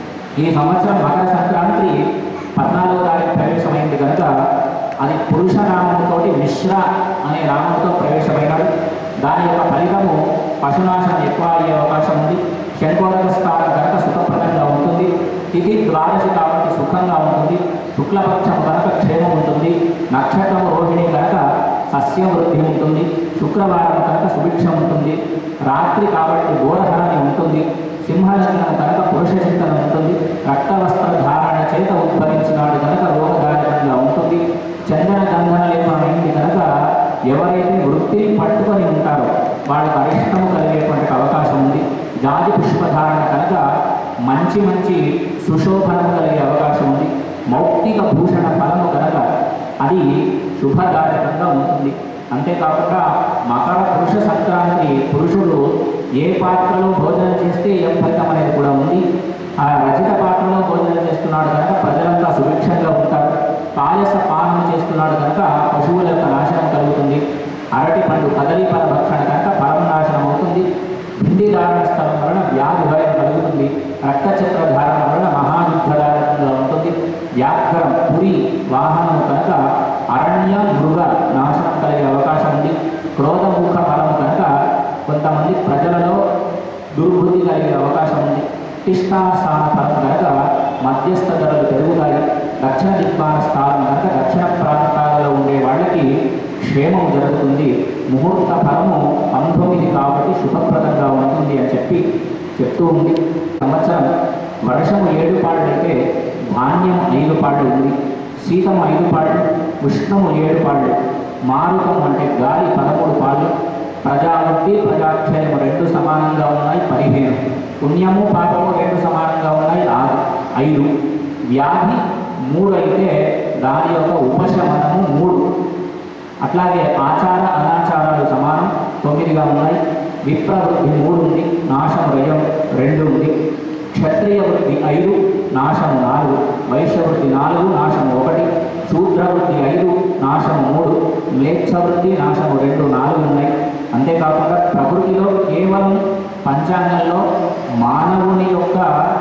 Speaker 1: ఈ సంవత్సరం మకర సంక్రాంతి పద్నాలుగో తారీఖు ప్రవేశమైంది కనుక అది పురుష నామముతోటి మిశ్ర అనే నామంతో ప్రవేశమైనాడు దాని యొక్క ఫలితము పశునాశనం ఎక్కువ అయ్యే అవకాశం ఉంది శంకోదక స్థానం కనుక సుఖప్రదంగా ఉంటుంది తిథి ద్వాదశి కాబట్టి సుఖంగా ఉంటుంది శుక్లపక్షం కనుక క్షేమం ఉంటుంది నక్షత్రము రోహిణి కనుక సస్య వృద్ధి ఉంటుంది శుక్రవారం కనుక సుభిక్షం ఉంటుంది రాత్రి కాబట్టి ఘోరహాని ఉంటుంది సింహలగ్నం కనుక పురుష చింతన ఉంటుంది రక్త వస్త్ర ధారణ చేత ఉద్భవించినాడు కనుక రోగదాయకంగా ఉంటుంది చందన గంధన లేపమైంది కనుక ఎవరైతే వృత్తిని పట్టుకొని ఉంటారో వాళ్ళకు అరిష్టము కలిగేటువంటి అవకాశం ఉంది జాతి పుష్పధారణ కనుక మంచి మంచి సుశోభనము కలిగే అవకాశం ఉంది మౌక్తిక భూషణ ఫలము కనుక అది శుభదాయకంగా ఉంటుంది అంతేకాకుండా మకర పురుష సంక్రాంతి పురుషుడు ఏ పాత్రలో భోజనం చేస్తే ఏం ఫలితం అనేది కూడా ఉంది ఆ రచిత పాత్రలో భోజనం చేస్తున్నాడు కనుక ప్రజలంతా సుభిక్షంగా ఉంటారు పాయస పానం చేస్తున్నాడు కనుక పశువుల యొక్క నాశనం కలుగుతుంది అరటి పండు కదలి ఫల భక్షణ కనుక ఫలం నాశనం అవుతుంది భిండి ధారణ స్థలం వలన వ్యాధి భయం కలుగుతుంది రక్తచక్ర ధారణ వలన మహాయుద్ధదాయకంగా ఉంటుంది వ్యాఘ్రం పురి వాహనం కనుక అరణ్య మృగ నాశనం కలిగే అవకాశం ఉంది క్రోధముఖ ఫలం కనుక కొంతమంది ప్రజలలో దుర్బుద్ధి కలిగే అవకాశం ఉంది తిష్టాస్థాన ఫలం కనుక మధ్యస్థ ధరలు పెరుగుతాయి దక్షిణ దిక్పాన స్థానం కనుక దక్షిణ ప్రాంతాలలో ఉండే వాళ్ళకి క్షేమం జరుగుతుంది ముహూర్త ఫలము పంతొమ్మిది కాబట్టి శుభప్రదంగా ఉంటుంది అని చెప్పి చెప్తూ ఉంది సంవత్సరం వర్షము ఏడు పాళ్ళు అయితే ధాన్యం ఐదు పాళ్ళు ఉంది శీతం ఐదు పాళ్ళు ఉష్ణము ఏడు పాళ్ళు మారుతం అంటే గాలి పదమూడు పాళ్ళు ప్రజావృద్ధి ప్రజాక్షయము రెండు సమానంగా ఉన్నాయి పదిహేను పుణ్యము పాపము రెండు సమానంగా ఉన్నాయి ఆరు ఐదు వ్యాధి మూడు అయితే దాని యొక్క ఉపశమనము మూడు అట్లాగే ఆచార అనాచారాలు సమానం తొమ్మిదిగా ఉన్నాయి విప్రవృద్ధి మూడు ఉంది నాశం రయం రెండు ఉంది క్షత్రియ వృద్ధి ఐదు నాశము నాలుగు వైశ్య వృద్ధి నాలుగు నాశము ఒకటి శూద్ర వృద్ధి ఐదు నాశము మూడు మ్లేచ్ఛ వృద్ధి నాశము రెండు నాలుగు ఉన్నాయి అంతేకాకుండా ప్రకృతిలో కేవలం పంచాంగంలో మానవుని యొక్క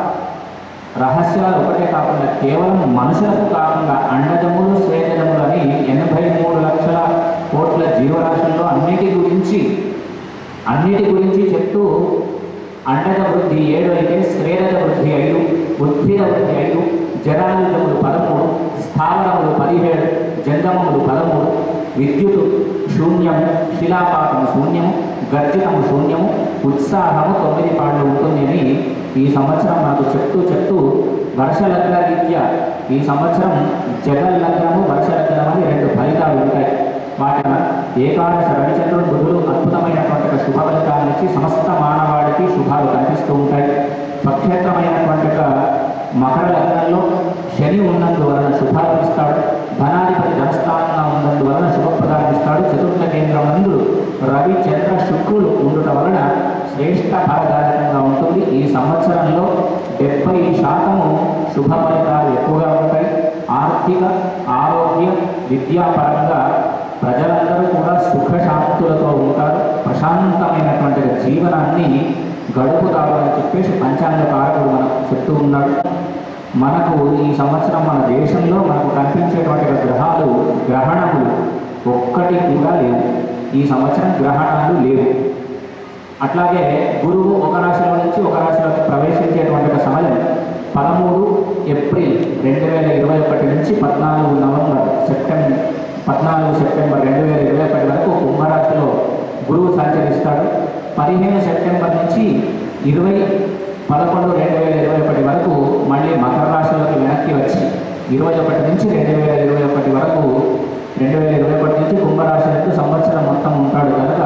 Speaker 1: రహస్యాలు ఒకటే కాకుండా కేవలం మనుషులకు కాకుండా అండజములు స్వేదజములు అని ఎనభై మూడు లక్షల కోట్ల జీవరాశుల్లో అన్నిటి గురించి అన్నిటి గురించి చెప్తూ అండజ వృద్ధి ఏడు అయితే శ్రేరజ వృద్ధి ఐదు ఉద్భిద వృద్ధి ఐదు జరాయుధములు పదమూడు స్థావరములు పదిహేడు జంగమములు పదమూడు విద్యుత్ శూన్యము శిలాపాతము శూన్యము గర్జితము శూన్యము ఉత్సాహము తొమ్మిది పాళ్ళు ఉంటుంది అని ఈ సంవత్సరం మనకు చెప్తూ చెప్తూ వర్షలగ్న రీత్యా ఈ సంవత్సరం జగన్ లగ్నము వర్షలగ్నం అని రెండు ఫలితాలు ఉంటాయి వాటిన ఏకాదశ రవిచంద్రుడు బుధుడు అద్భుతమైనటువంటి ఒక శుభ ఫలితాలను ఇచ్చి సమస్త మానవాడికి శుభాలు కనిపిస్తూ ఉంటాయి స్వక్షేత్రమైనటువంటి ఒక మకర లగ్నంలో శని ఉన్నందువలన శుభాలు ఇస్తాడు ధనాధిపతి ధనస్థానంగా ఉన్నందువలన శుభప్రదానం ఇస్తాడు చతుర్థ కేంద్రం నందు రవి చంద్ర శుక్రులు ఉండుట వలన శ్రేష్ట ఫలదాయకంగా ఉంటుంది ఈ సంవత్సరంలో డెబ్బై శాతము శుభ ఫలితాలు ఎక్కువగా ఉంటాయి ఆర్థిక ఆరోగ్య విద్యాపరంగా ప్రజలందరూ కూడా సుఖశాంతులతో ఉంటారు ప్రశాంతమైనటువంటి జీవనాన్ని గడుపుతారు అని చెప్పేసి పంచాంగ కారకుడు మనకు చెప్తూ ఉన్నాడు మనకు ఈ సంవత్సరం మన దేశంలో మనకు కనిపించేటువంటి గ్రహాలు గ్రహణములు ఒక్కటి కూడా లేవు ఈ సంవత్సరం గ్రహణాలు లేవు అట్లాగే గురువు ఒక రాశిలో నుంచి ఒక రాశిలోకి ప్రవేశించేటువంటి ఒక సమయం పదమూడు ఏప్రిల్ రెండు వేల ఇరవై ఒకటి నుంచి పద్నాలుగు నవంబర్ సెప్టెంబర్ పద్నాలుగు సెప్టెంబర్ రెండు వేల ఇరవై ఒకటి వరకు కుంభరాశిలో గురువు సంచరిస్తాడు పదిహేను సెప్టెంబర్ నుంచి ఇరవై పదకొండు రెండు వేల ఇరవై ఒకటి వరకు మళ్ళీ మకర రాశిలోకి వెనక్కి వచ్చి ఇరవై ఒకటి నుంచి రెండు వేల ఇరవై ఒకటి వరకు రెండు వేల ఇరవై ఒకటి నుంచి కుంభరాశి యొక్క సంవత్సరం మొత్తం ఉంటాడు కనుక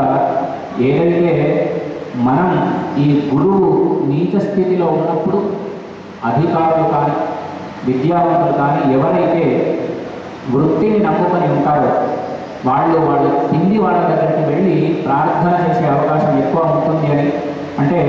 Speaker 1: ఏదైతే మనం ఈ గురువు నీచ స్థితిలో ఉన్నప్పుడు అధికారులు కానీ విద్యావంతులు కానీ ఎవరైతే వృత్తిని నమ్ముకొని ఉంటారో వాళ్ళు వాళ్ళ కింది వాళ్ళ దగ్గరికి వెళ్ళి ప్రార్థన చేసే అవకాశం ఎక్కువ ఉంటుంది అని అంటే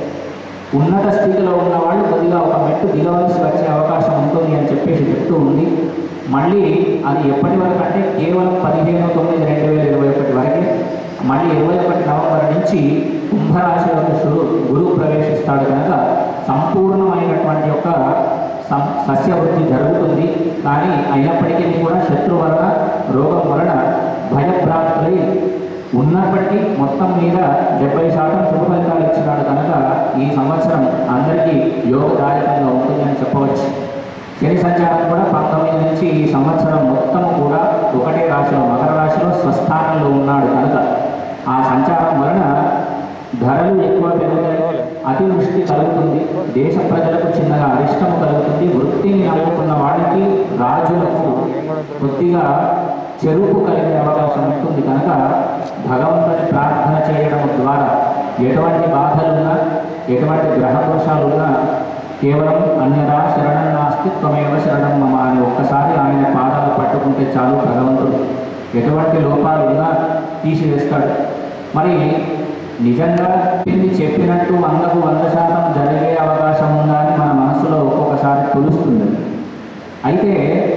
Speaker 1: ఉన్నత స్థితిలో ఉన్న వాళ్ళు కొద్దిగా ఒక మెట్టు దిగవలసి వచ్చే అవకాశం ఉంటుంది అని చెప్పేసి చెప్తూ ఉంది మళ్ళీ అది ఎప్పటి వరకు అంటే కేవలం పదిహేను తొమ్మిది రెండు వేల ఇరవై ఒకటి వరకే మళ్ళీ ఇరవై ఒకటి నవంబర్ నుంచి కుంభరాశిలోకి శురు గురువు ప్రవేశిస్తాడు కనుక సంపూర్ణమైనటువంటి యొక్క సం సస్యవృద్ధి జరుగుతుంది కానీ అయినప్పటికీ కూడా శత్రు వలన రోగం వలన భయభ్రాంతులై ఉన్నప్పటికీ మొత్తం మీద డెబ్బై శాతం శుభ ఫలితాలు ఇచ్చినాడు కనుక ఈ సంవత్సరం అందరికీ యోగదాయకంగా ఉంటుందని చెప్పవచ్చు శని సంచారం కూడా పంతొమ్మిది నుంచి ఈ సంవత్సరం మొత్తం కూడా ఒకటే రాశిలో మకర రాశిలో స్వస్థానంలో ఉన్నాడు కనుక ఆ సంచారం వలన ధరలు ఎక్కువ పెరుగుతాయి అతివృష్టి కలుగుతుంది దేశ ప్రజలకు చిన్నగా అరిష్టము కలుగుతుంది వృత్తిని నమ్ముకున్న వాళ్ళకి రాజులకు కొద్దిగా చెరుపు కలిగే అవకాశం ఉంటుంది కనుక భగవంతుని ప్రార్థన చేయడం ద్వారా ఎటువంటి బాధలున్నా ఎటువంటి గ్రహ దోషాలున్నా కేవలం అన్యదా శరణం నాస్తి త్వమేవ శరణం మమ అని ఒక్కసారి ఆయన పాదాలు పట్టుకుంటే చాలు భగవంతుడు ఎటువంటి లోపాలు ఉన్నా తీసివేస్తాడు మరి నిజంగా ఇది చెప్పినట్టు వందకు వంద శాతం జరిగే అవకాశం ఉందా అని మన మనసులో ఒక్కొక్కసారి తెలుస్తుంది అయితే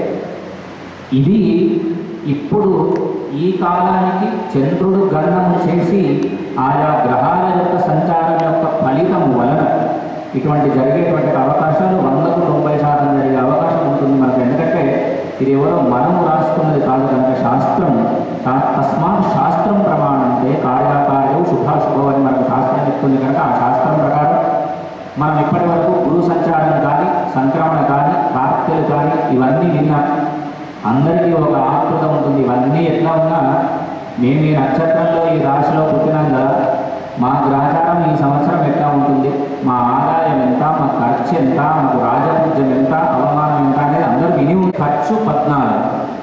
Speaker 1: ఇది ఇప్పుడు ఈ కాలానికి చంద్రుడు గణనము చేసి ఆయా గ్రహాల యొక్క సంచారం యొక్క ఫలితం వలన ఇటువంటి జరిగేటువంటి అవకాశాలు వందకు తొంభై శాతం జరిగే అవకాశం ఉంటుంది మనకు ఎందుకంటే ఇది ఎవరో మనము రాసుకున్నది కాదు కనుక శాస్త్రం శా- తస్మాత్ శాస్త్రం ప్రమాణంతే కార్యాకార్యం శుభాశుభం అని మనకు శాస్త్రం చెప్తుంది కనుక ఆ శాస్త్రం ప్రకారం మనం ఇప్పటి వరకు గురు సంచారం కానీ సంక్రమణ కానీ వార్తలు కానీ ఇవన్నీ విన్నాం అందరికీ ఒక ఆకృత ఉంటుంది ఇవన్నీ ఎట్లా ఉన్నా మేము ఈ నక్షత్రంలో ఈ రాశిలో పుట్టినాం కదా మా గ్రహచారం ఈ సంవత్సరం ఎట్లా ఉంటుంది మా ఆదాయం ఎంత మా ఖర్చు ఎంత మాకు రాజపూజ్యం ఎంత అవమానం ఎంత అనేది అందరూ విని ఉంది. ఖర్చు పద్నాలుగు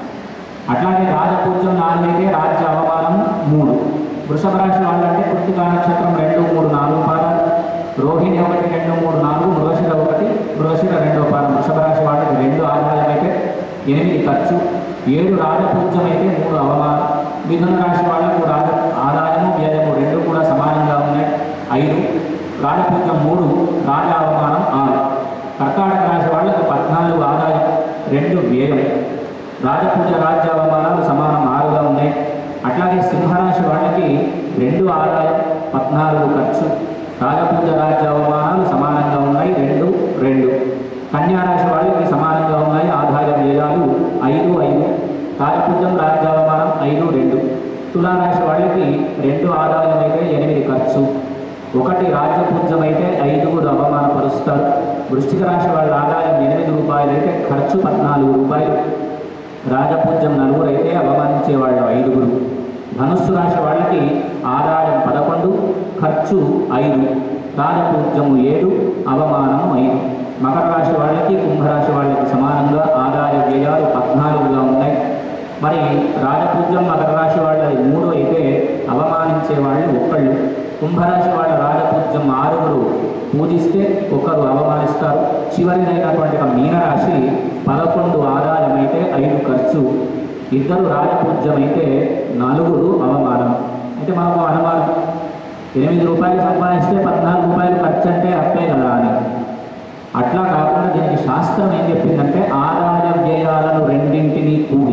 Speaker 1: అట్లాగే రాజపూజ్యం నాలుగైతే రాజ్య అవమానం మూడు వృషభ రాశి వాళ్ళంటే కృతికా నక్షత్రం రెండు మూడు నాలుగు పాదాలు రోహిణి ఒకటి రెండు మూడు నాలుగు మృగశిర ఒకటి మృగశిర రెండో పాదం వృషభ రాశి వాళ్ళకి రెండు ఆదాయం అయితే ఎనిమిది ఖర్చు ఏడు రాజపూజ్యం అయితే మూడు అవమానం మిథున రాశి వాళ్ళకు రాజ ఆదాయము వ్యయము రెండు కూడా సమానంగా ఉన్నాయి ఐదు రాజపూజ్యం మూడు రాజ అవమానం ఆరు కర్కాటక రాశి వాళ్ళకు పద్నాలుగు ఆదాయం రెండు వ్యయం రాజపూజ రాజ్య అవమానాలు సమానం ఆరుగా ఉన్నాయి అట్లాగే సింహరాశి వాళ్ళకి రెండు ఆదాయం పద్నాలుగు ఖర్చు రాజపూజ రాజ్య అవమానాలు సమానంగా ఉన్నాయి రెండు రెండు కన్యారాశి వాళ్ళకి సమానంగా ఉన్నాయి ఆదాయ వ్యయాలు ఐదు ఐదు రాజపూజ్యం రాజ్యావమానం ఐదు రెండు తులారాశి వాళ్ళకి రెండు ఆదాయం అయితే ఎనిమిది ఖర్చు ఒకటి రాజ్యపూజ్యం అయితే ఐదుగురు అవమానపరుస్తారు వృశ్చిక రాశి వాళ్ళ ఆదాయం ఎనిమిది రూపాయలు అయితే ఖర్చు పద్నాలుగు రూపాయలు రాజపూజ్యం నలుగురు అయితే అవమానించే వాళ్ళు ఐదుగురు ధనుస్సు రాశి వాళ్ళకి ఆదాయం పదకొండు ఖర్చు ఐదు రాజపూజ్యము ఏడు అవమానము ఐదు మకర రాశి వాళ్ళకి కుంభరాశి వాళ్ళకి సమానంగా ఆదాయ వ్యయాలు పద్నాలుగుగా ఉన్నాయి మరి రాజపూజ్యం మకర రాశి వాళ్ళ మూడు అయితే అవమానించే వాళ్ళు ఒక్కళ్ళు కుంభరాశి వాళ్ళ రాజపూజ్యం ఆరుగురు పూజిస్తే ఒకరు అవమానిస్తారు చివరిదైనటువంటి ఒక మీనరాశి పదకొండు ఆదాయం అయితే ఐదు ఖర్చు ఇద్దరు రాజపూజ్యం అయితే నలుగురు అవమానం అయితే మనకు అనుమానం ఎనిమిది రూపాయలు సంపాదిస్తే పద్నాలుగు రూపాయలు ఖర్చు అంటే అప్పే కదా అని అట్లా కాకుండా దీనికి శాస్త్రం ఏం చెప్పిందంటే ఆదాయ వ్యయాలను రెండింటినీ కూడి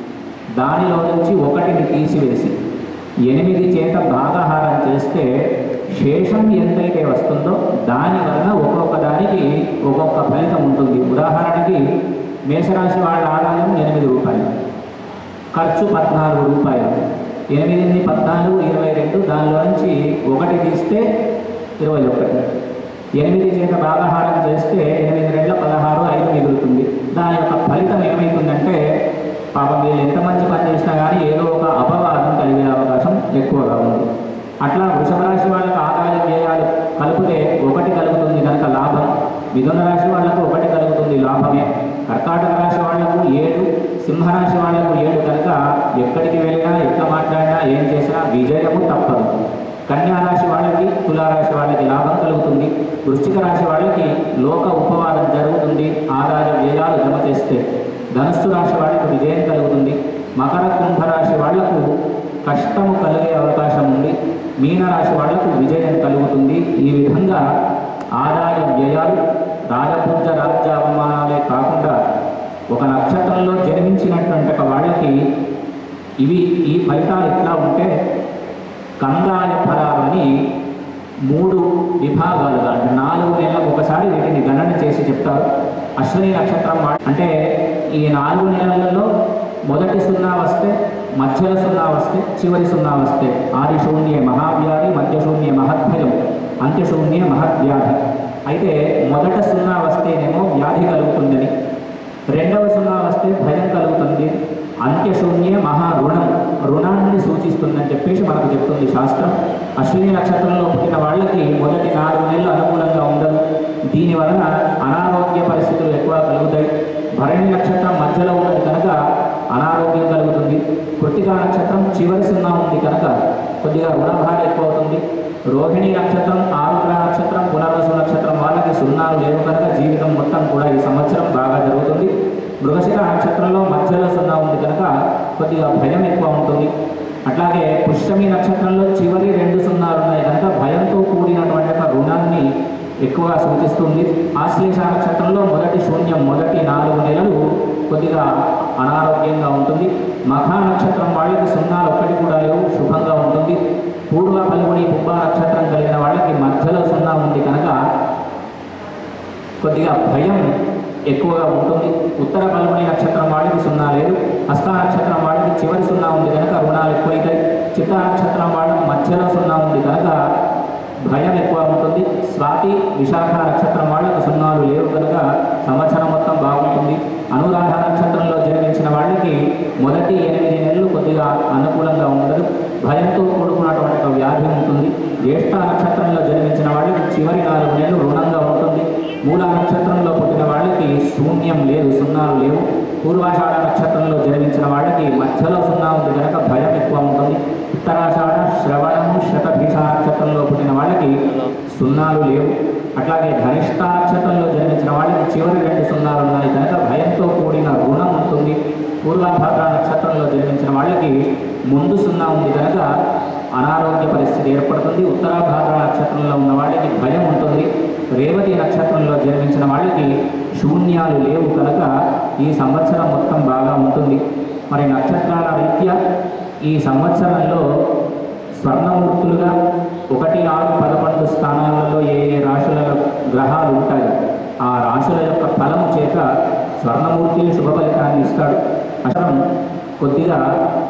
Speaker 1: దానిలో నుంచి ఒకటిని తీసివేసి ఎనిమిది చేత భాగాహారం చేస్తే శేషం ఎంతైతే వస్తుందో దాని వలన ఒక్కొక్క దానికి ఒక్కొక్క ఫలితం ఉంటుంది ఉదాహరణకి మేషరాశి వాళ్ళ ఆదాయం ఎనిమిది రూపాయలు ఖర్చు పద్నాలుగు రూపాయలు ఎనిమిది పద్నాలుగు ఇరవై రెండు దానిలో నుంచి ఒకటి తీస్తే ఇరవై ఒకటి ఎనిమిది చేత భాగహారం చేస్తే ఎనిమిది రెండుల పదహారు ఐదు మిగులుతుంది దాని యొక్క ఫలితం ఏమవుతుందంటే పాపం వీళ్ళు ఎంత మంచి పని చేసినా కానీ ఏదో ఒక అపవాదం కలిగే అవకాశం ఎక్కువగా ఉంది అట్లా వృషభ రాశి వాళ్ళకి ఆదాయ వ్యయాలు కలిపితే ఒకటి కలుగుతుంది కనుక లాభం మిథున రాశి వాళ్లకు ఒకటి కలుగుతుంది లాభమే కర్కాటక రాశి వాళ్లకు ఏడు సింహరాశి వాళ్లకు ఏడు కనుక ఎక్కడికి వెళ్ళినా ఎట్లా మాట్లాడినా ఏం చేసినా విజయము తప్పదు కన్యా రాశి వాళ్ళకి తులారాశి వాళ్ళకి లాభం కలుగుతుంది వృశ్చిక రాశి వాళ్ళకి లోక ఉపవాదం జరుగుతుంది ఆదాయ వ్యయాలు జమ చేస్తే ధనుస్సు రాశి వాళ్ళకి విజయం కలుగుతుంది మకర కుంభ రాశి వాళ్లకు కష్టము కలిగే అవకాశం ఉంది మీనరాశి వాళ్లకు విజయం కలుగుతుంది ఈ విధంగా ఆదాయ వ్యయాలు రాజపూజ రాజ్య అవమానాలే కాకుండా ఒక నక్షత్రంలో జన్మించినటువంటి ఒక వాళ్ళకి ఇవి ఈ ఫలితాలు ఎట్లా ఉంటే కందాయ ఫలాలని మూడు విభాగాలుగా అంటే నాలుగు నెలలకు ఒకసారి వీటిని గణన చేసి చెప్తారు అశ్విని నక్షత్రం వా- అంటే ఈ నాలుగు నెలలలో మొదటి సున్నా వస్తే మధ్యల సున్నా వస్తే చివరి సున్నా వస్తే ఆది శూన్య మహావ్యాధి మధ్య శూన్య మహద్భయం అంత్యశూన్య మహద్వ్యాధి అయితే మొదట సున్నా వస్తేనేమో వ్యాధి కలుగుతుందని రెండవ సున్నా వస్తే భయం కలుగుతుంది అంత్యశూన్య మహా రుణం రుణాన్ని సూచిస్తుందని చెప్పేసి మనకు చెప్తుంది శాస్త్రం అశ్విని నక్షత్రంలో పుట్టిన వాళ్ళకి మొదటి నాలుగు నెలలు అనుకూలంగా ఉండదు దీని వలన అనారోగ్య పరిస్థితులు ఎక్కువ కలుగుతాయి భరణి నక్షత్రం మధ్యలో ఉన్నది కనుక అనారోగ్యం కలుగుతుంది కృతికా నక్షత్రం చివరి సున్నా ఉంది కనుక కొద్దిగా రుణభారం ఎక్కువ అవుతుంది రోహిణి నక్షత్రం ఆరుద్ర నక్షత్రం పునర్వసు నక్షత్రం వాళ్ళకి సున్నాలు లేవు కనుక జీవితం మొత్తం కూడా ఈ సంవత్సరం బాగా జరుగుతుంది మృగశిర నక్షత్రంలో మధ్యలో సున్నా ఉంది కనుక కొద్దిగా భయం ఎక్కువ ఉంటుంది అట్లాగే పుష్యమి నక్షత్రంలో చివరి రెండు సున్నాలు ఉన్నాయి కనుక భయంతో కూడినటువంటి ఒక రుణాన్ని ఎక్కువగా సూచిస్తుంది ఆశ్లేష నక్షత్రంలో మొదటి శూన్యం మొదటి నాలుగు నెలలు కొద్దిగా అనారోగ్యంగా ఉంటుంది మఖా నక్షత్రం వాళ్ళకి సున్నాలు ఒక్కటి కూడా లేవు శుభంగా ఉంటుంది పూర్వ పలుగుని పుబ్బ నక్షత్రం కలిగిన వాళ్ళకి మధ్యలో సున్నా ఉంది కనుక కొద్దిగా భయం ఎక్కువగా ఉంటుంది ఉత్తర పల్గొని నక్షత్రం వాడికి సున్నా లేదు హస్త నక్షత్రం వాడికి చివరి సున్నా ఉంది కనుక రుణాలు ఎక్కువైతాయి చిత్త నక్షత్రం వాళ్ళకి మధ్యలో సున్నా ఉంది కనుక భయం ఎక్కువ ఉంటుంది స్వాతి విశాఖ నక్షత్రం వాళ్ళకి సున్నాలు లేవు కనుక సంవత్సరం మొత్తం బాగుంటుంది అనురాధ నక్షత్రంలో జన్మించిన వాళ్ళకి మొదటి ఎనిమిది నెలలు కొద్దిగా అనుకూలంగా ఉండదు భయంతో కూడుకున్నటువంటి ఒక వ్యాధి ఉంటుంది జ్యేష్ఠ నక్షత్రంలో జన్మించిన వాళ్ళకి చివరి నాలుగు నెలలు రుణంగా ఉంటుంది మూల నక్షత్రంలో పుట్టిన వాళ్ళకి శూన్యం లేదు సున్నాలు లేవు పూర్వాషాఢ నక్షత్రంలో జన్మించిన వాళ్ళకి మధ్యలో సున్నా ఉంది కనుక భయం ఎక్కువ ఉంటుంది ఉత్తరాషాఢ శ్రవణము శతభీష నక్షత్రంలో పుట్టిన వాళ్ళకి సున్నాలు లేవు అట్లాగే ధనిష్ట నక్షత్రంలో జన్మించిన వాళ్ళకి చివరి రెండు సున్నాలు ఉన్నాయి కనుక భయంతో కూడిన రుణం ఉంటుంది పూర్వభద్ర నక్షత్రంలో జన్మించిన వాళ్ళకి ముందు సున్నా ఉంది కనుక అనారోగ్య పరిస్థితి ఏర్పడుతుంది ఉత్తరాభాద్ర నక్షత్రంలో ఉన్న వాళ్ళకి భయం ఉంటుంది రేవతి నక్షత్రంలో జన్మించిన వాళ్ళకి శూన్యాలు లేవు కనుక ఈ సంవత్సరం మొత్తం బాగా ఉంటుంది మరి నక్షత్రాల రీత్యా ఈ సంవత్సరంలో స్వర్ణమూర్తులుగా ఒకటి ఆరు పదకొండు స్థానాలలో ఏ ఏ రాశుల గ్రహాలు ఉంటాయి ఆ రాశుల యొక్క ఫలము చేత స్వర్ణమూర్తి శుభ ఫలితాన్ని ఇస్తాడు అసలు కొద్దిగా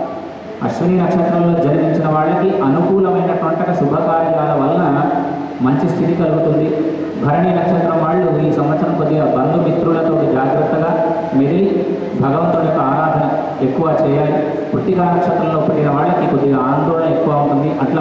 Speaker 1: అశ్విని నక్షత్రంలో జన్మించిన వాళ్ళకి అనుకూలమైనటువంటి శుభకార్యాల వలన మంచి స్థితి కలుగుతుంది భరణి నక్షత్రం వాళ్ళు ఈ సంవత్సరం కొద్దిగా బంధుమిత్రులతో జాగ్రత్తగా మెదిలి భగవంతుడి యొక్క ఆరాధన ఎక్కువ చేయాలి పుట్టిగా నక్షత్రంలో పుట్టిన వాళ్ళకి కొద్దిగా ఆందోళన ఎక్కువ ఉంటుంది అట్లా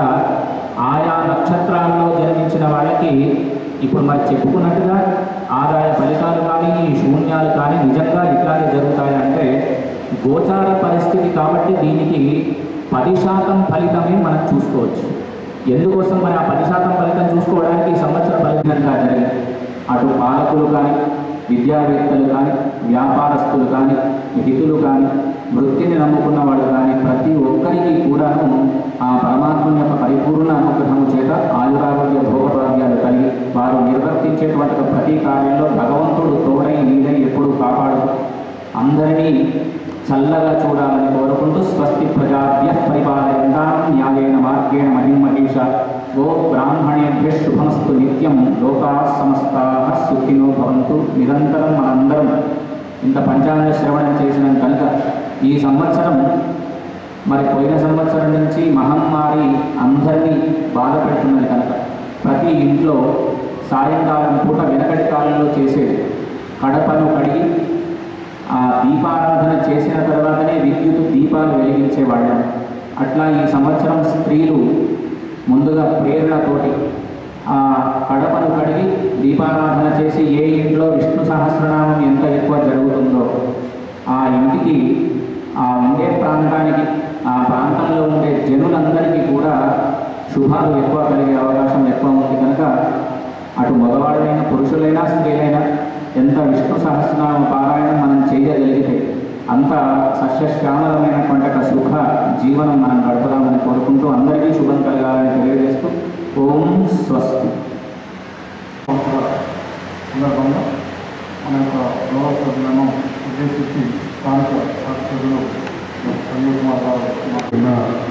Speaker 1: ఆయా నక్షత్రాల్లో జన్మించిన వాళ్ళకి ఇప్పుడు మరి చెప్పుకున్నట్టుగా ఆదాయ ఫలితాలు కానీ ఈ శూన్యాలు కానీ నిజంగా ఇట్లాగే జరుగుతాయి అంటే గోచార పరిస్థితి కాబట్టి దీనికి పది శాతం ఫలితమే మనం చూసుకోవచ్చు ఎందుకోసం మరి ఆ పది శాతం ఫలితం చూసుకోవడానికి ఈ సంవత్సరం ఫలితంగా జరిగింది అటు పాలకులు కానీ విద్యావేత్తలు కానీ వ్యాపారస్తులు కానీ హితులు కానీ వృత్తిని నమ్ముకున్న వాళ్ళు కానీ ప్రతి ఒక్కరికి కూడాను ఆ పరమాత్మ యొక్క పరిపూర్ణ అనుగ్రహం చేత ఆయురారోగ్య భోగభాగ్యాలు కలిగి వారు నిర్వర్తించేటువంటి ప్రతి కార్యంలో భగవంతుడు తోడై నీడై ఎప్పుడూ కాపాడు అందరినీ చల్లగా చూడాలని కోరుకుంటూ స్వస్తి ప్రజాభ్య పరిపాలయంతాం న్యాయేన మార్గేణ మహిమహేష ఓ బ్రాహ్మణేభ్య శుభమస్తు నిత్యం లోకా సమస్తా సుఖినో భవంతు నిరంతరం మనందరం ఇంత పంచాంగ శ్రవణం చేసిన కనుక ఈ సంవత్సరం మరి పోయిన సంవత్సరం నుంచి మహమ్మారి అందరినీ బాధ పెడుతున్నది కనుక ప్రతి ఇంట్లో సాయంకాలం పూట వెనకటి కాలంలో చేసేది కడపను కడిగి ఆ దీపారాధన చేసిన తర్వాతనే విద్యుత్ దీపాలు వెలిగించేవాళ్ళం అట్లా ఈ సంవత్సరం స్త్రీలు ముందుగా ప్రేరణతోటి ఆ కడపను కడిగి దీపారాధన చేసి ఏ ఇంట్లో విష్ణు సహస్రనామం ఎంత ఎక్కువ జరుగుతుందో ఆ ఇంటికి ఆ ఉండే ప్రాంతానికి ఆ ప్రాంతంలో ఉండే జనులందరికీ కూడా శుభాలు ఎక్కువ కలిగే అవకాశం ఎక్కువ ఉంది కనుక అటు మగవాళ్ళైనా పురుషులైనా స్త్రీలైనా ఎంత విష్ణు సహస్రనామ పారాయణం మనం చేయగలిగితే అంత సస్యశ్యామలమైనటువంటి ఒక సుఖ జీవనం మనం గడుపుదామని కోరుకుంటూ అందరికీ శుభం కలగాలని తెలియజేస్తూ ఓం స్వస్తి
Speaker 2: సంవత్సర సందర్భంగా మన యొక్క గౌరవ సభ్యులను ఉద్దేశించి స్థానిక శాస్త్రులు సంజయ్ కుమార్ గారు మాకున్న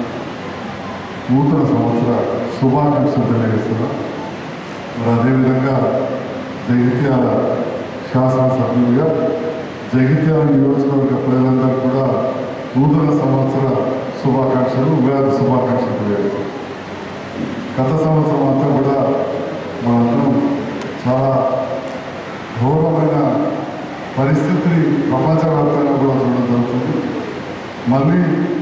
Speaker 2: నూతన సంవత్సర శుభాకాంక్షలు తెలియజేస్తున్నా మరి అదేవిధంగా జగిత్యాల శాసనసభ్యులుగా జగిత్యాల నియోజకవర్గ ప్రజలందరూ కూడా నూతన సంవత్సర శుభాకాంక్షలు ఉగాది శుభాకాంక్షలు తెలియజేస్తున్నారు గత సంవత్సరం అంతా కూడా మనందరం చాలా ఘోరమైన పరిస్థితిని ప్రపంచవ్యాప్తంగా కూడా చూడడం జరుగుతుంది మళ్ళీ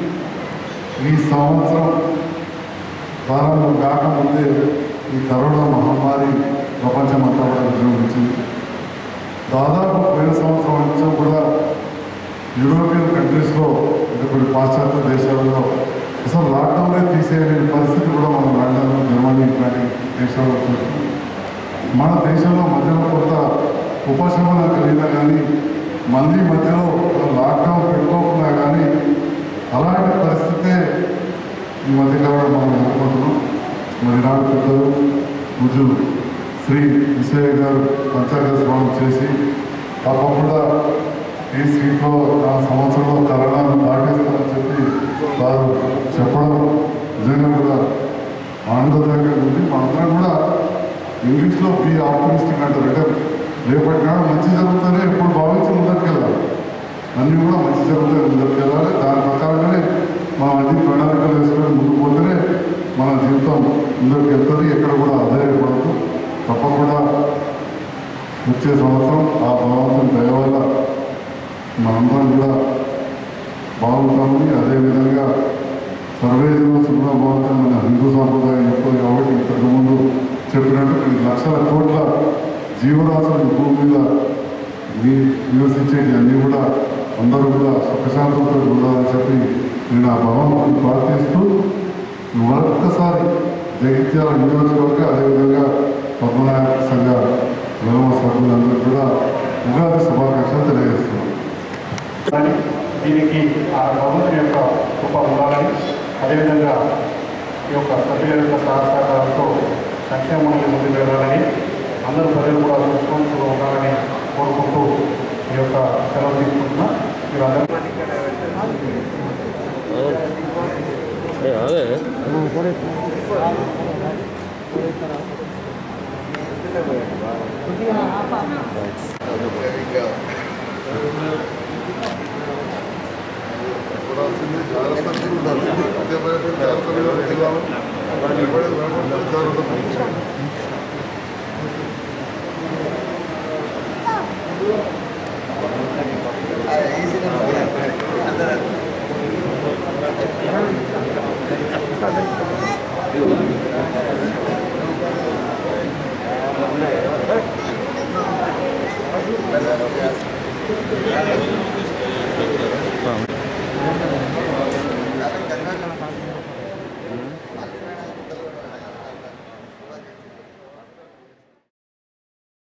Speaker 2: ఈ సంవత్సరం ప్రారంభం కాకముందే ఈ కరోనా మహమ్మారి ప్రపంచమంతా కూడా విజృంభించింది దాదాపు పోయిన సంవత్సరం నుంచి కూడా యూరోపియన్ కంట్రీస్లో అంటే కొన్ని పాశ్చాత్య దేశాలలో అసలు లాక్డౌనే తీసేయలేని పరిస్థితి కూడా మనం లండన్ జర్మనీ ఇట్లాంటి దేశాల్లో చూస్తున్నాం మన దేశంలో మధ్యలో కొంత ఉపశమనం కలిగినా కానీ మళ్ళీ మధ్యలో లాక్డౌన్ పెట్టుకోకుండా కానీ అలాంటి పరిస్థితే ఈ మధ్యకాలంలో మనం ఎదుర్కొంటున్నాం మరి నాడు పెద్దలు పూజు శ్రీ విజయ్ గారు పంచాంగ స్నానం చేసి తప్పకుండా ఈ సీట్లో ఆ సంవత్సరంలో కరోనాను దాటేస్తామని చెప్పి వారు చెప్పడం నిజంగా కూడా ఆనందదాయకంగా ఉంది మనందరం కూడా ఇంగ్లీష్లో బీ ఆప్టిమిస్టిక్ అంటారు అంటే రేపటి నాడు మంచి జరుగుతుందని ఎప్పుడు భావించి ముందరికి వెళ్ళాలి అన్నీ కూడా మంచి జరుగుతాయి ముందరికి వెళ్ళాలి దాని ప్రకారంగానే మనం అన్ని ప్రణాళికలు వేసుకొని ముందుకు పోతేనే మన జీవితం ముందరికి వెళ్తుంది ఎక్కడ కూడా ఆదాయపడదు తప్పకుండా వచ్చే సంవత్సరం ఆ భగవంతుని దయ వల్ల మనందరం కూడా బాగుంటామని అదేవిధంగా సర్వేజన సుఖ భవంతం మన హిందూ సాంప్రదాయం చెప్పదు కాబట్టి ఇంతకు ముందు చెప్పినట్టు కొన్ని లక్షల కోట్ల జీవరాశులు ఈ భూమి మీద నీ నివసించేటి అన్నీ కూడా అందరూ కూడా సుఖశాంతంతో ఉండాలని చెప్పి నేను ఆ భగవంతుని ప్రార్థిస్తూ మరొక్కసారి జగిత్యాల నియోజకవర్గ అదేవిధంగా పద్మనాయక సంఘ విలమ సభ్యులందరూ కూడా ఉగాది శుభాకాంక్షలు తెలియజేస్తున్నాను
Speaker 3: కానీ దీనికి ఆ భగవంతుని యొక్క కృప ఉండాలని అదేవిధంగా ఈ యొక్క సభ్యుల యొక్క సహకారాలతో సంక్షేమాన్ని ముందుకు వెళ్ళాలని అందరూ ప్రజలు కూడా చూసుకుంటూ ఉండాలని కోరుకుంటూ ఈ యొక్క సెలవు తీసుకుంటున్నా మీరందరూ
Speaker 4: Gracias.